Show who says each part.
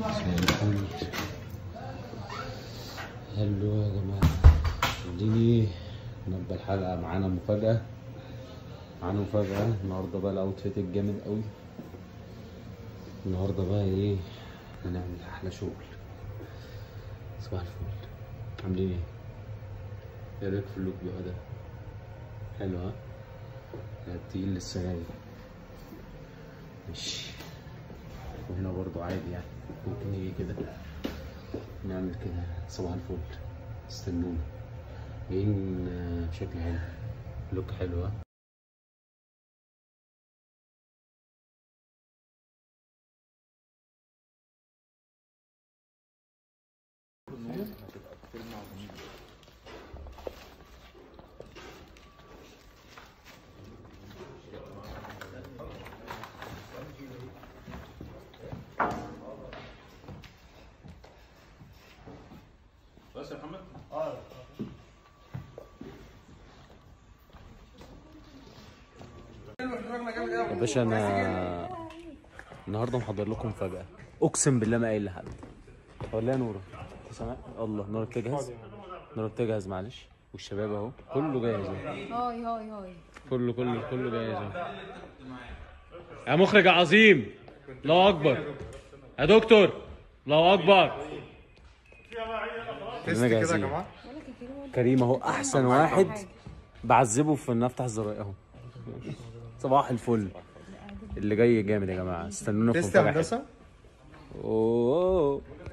Speaker 1: زي الفل هلو يا جماعة خليني نبقى الحلقة معانا مفاجأة معانا مفاجأة النهاردة بقى الأوتفيت الجامد قوي النهاردة بقى ايه هنعمل أحلى شغل صباح الفل عاملين ايه؟ ايه رأيك في اللوك بقى ده؟ حلو ها؟ لا التقيل لسه جاي ماشي وهنا برضو عادي يعني ممكن يجي كده نعمل كده صباح الفل استنونا جايين آه، بشكل حلو لوك حلو ها؟
Speaker 2: بس يا محمد
Speaker 1: يا باشا انا النهارده محضر لكم مفاجأة اقسم بالله ما قايل لحد ولا يا نورة انت سامع الله نورة بتجهز نورة بتجهز معلش والشباب اهو كله جاهز اهو
Speaker 3: هاي هاي هاي
Speaker 1: كله كله كله جاهز اهو يا مخرج عظيم الله اكبر يا دكتور الله اكبر
Speaker 4: تيست
Speaker 1: كلنا
Speaker 4: كده يا
Speaker 1: جاهزين
Speaker 4: جماعه
Speaker 1: كريم اهو احسن واحد بعذبه في ان افتح الزراير اهو صباح الفل اللي جاي جامد يا جماعه استنونا في
Speaker 4: تيست يا
Speaker 1: مفاجأة حلوة.
Speaker 4: هندسه
Speaker 1: اوه